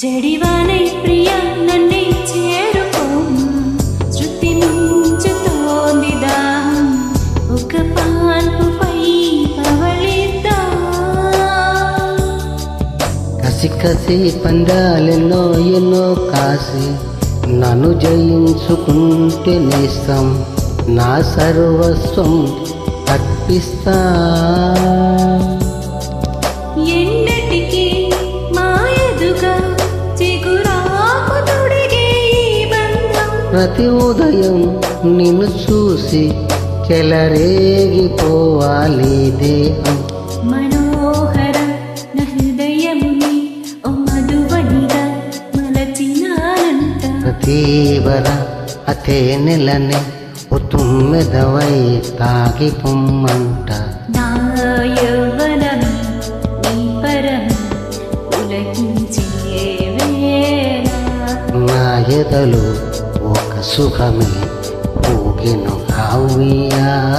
జడివానై ప్రియ నన్నే చేరుకోము శృతి మించుతోంది దాహం ఒక పాన్పుపై పవళిద్దా కసి కసి పందాలెన్నో ఎన్నో కాసి నన్ను జయించుకుంటే నేస్తం నా సర్వస్వం అర్పిస్తా ఎన్నటికీ మాయదుగా చిగురాకు తొడిగే ఈ బంధం ప్రతి ఉదయం నిన్ను చూసి చెలరేగిపోవాలి దేహం మనోహర నా హృదయముని ఓ మధువనిగా మలచినానంట ప్రతీవర అతే నెలనే ఓ తుమ్మెదవై తాగి పొమ్మంట నా యవ్వనమే నీ పరమే పులకించే వేళ నా ఎదలో ఒక సుఖమే ఊగిను కావ్యా